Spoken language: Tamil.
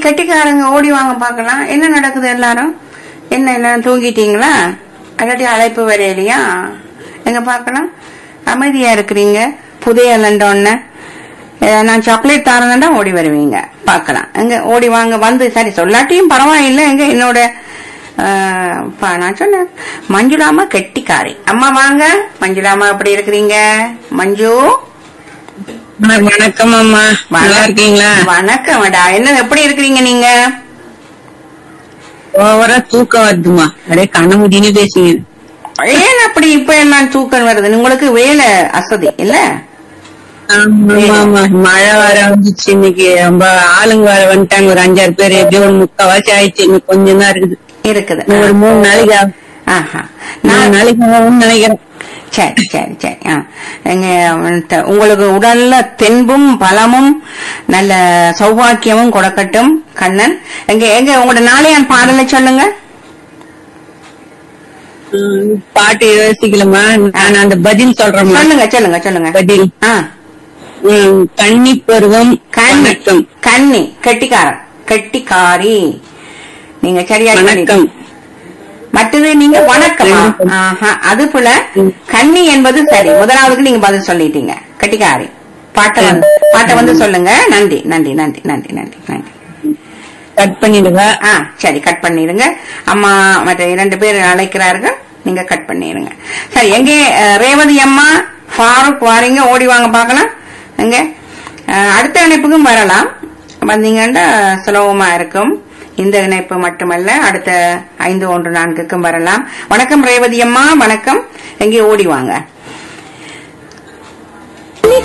கெட்டிக்காரங்க ஓடி வாங்க பார்க்கலாம் என்ன நடக்குது எல்லாரும் என்ன என்ன தூங்கிட்டீங்களா அல்லாட்டி அழைப்பு வரையிலையா எங்க பார்க்கலாம் அமைதியா இருக்கிறீங்க புதைய லண்டோன்னு நான் சாக்லேட் தரேன்னா ஓடி வருவீங்க பார்க்கலாம் எங்க ஓடி வாங்க வந்து சரி சொல்லாட்டியும் பரவாயில்லை எங்க என்னோட ஆஹ், பா- நான் சொன்னேன் மஞ்சுளாமா கெட்டிக்காரி அம்மா வாங்க மஞ்சுளாமா எப்படி இருக்கிறீங்க மஞ்சு அம்மா, வணக்கம் அம்மா நல்லா இருக்கீங்களா வணக்கம் மேடா என்ன எப்படி இருக்கிறீங்க நீங்க ஓவரா தூக்கம் வருதுமா அப்படியே கண்ண முடின்னு பேசுங்க ஏன் அப்படி இப்ப எல்லாம் தூக்கம் வருது உங்களுக்கு வேலை அசதி இல்ல ஆமா, ஆமா, ஆமா. மழை வர வந்துச்சு இன்னைக்கு ரொம்ப ஆளுங்க வர வந்துட்டாங்க ஒரு அஞ்சாறு பேர் எப்படியும் ஒரு முக்காவாசி ஆயிடுச்சு இன்னும் கொஞ்சம் தான் இருக்குது இருக்குது இன்னும் ஒரு மூணு நாளைக்கு ஆகும். ஆஹா மூணு நான் நாளைக்கு ஆகும்னு நினைக்கிறேன் சரி சரி சரி ஆ. எங்க அவன்ட்ட உங்களுக்கு உடல்ல தென்பும் பலமும் நல்ல சௌபாக்கியமும் கொடுக்கட்டும் கண்ணன் எங்க எங்க உங்களோட நாளையான் பாடலை சொல்லுங்க ம், பாட்டு யோசிக்கலமா நான் அந்த பதில் சொல்றேம்மா சொல்லுங்க சொல்லுங்க சொல்லுங்க பதில் ஆ ம், கன்னி பருவம் கண்ணி வணக்கம் கண்ணி கெட்டிக்காரன் கெட்டிக்காரி நீங்க சரியா வணக்கம் மற்றது நீங்க வணக்கமா வணக்கம். ஆஹா, அது போல ம். கன்னி என்பது சரி முதலாவதுக்கு நீங்க பதில் சொல்லிட்டீங்க கட்டிக்காரி பாட்டை வந்து பாட்டை வந்து சொல்லுங்க நன்றி நன்றி நன்றி நன்றி நன்றி நன்றி கட் பண்ணிடுங்க ஆ சரி கட் பண்ணிடுங்க அம்மா மற்ற இரண்டு பேர் அழைக்கிறார்கள் நீங்க கட் பண்ணிடுங்க சரி எங்கே அஹ், ரேவதி அம்மா ஃபாரூக் வாரீங்க ஓடி வாங்க பார்க்கலாம் எங்க அஹ், அடுத்த இணைப்புக்கும் வரலாம் வந்தீங்கன்னா சுலபமா இருக்கும் இந்த இணைப்பு மட்டுமல்ல அடுத்த ஐந்து ஒன்று நான்குக்கும் வரலாம் வணக்கம் ரேவதி அம்மா வணக்கம் எங்கே ஓடி வாங்க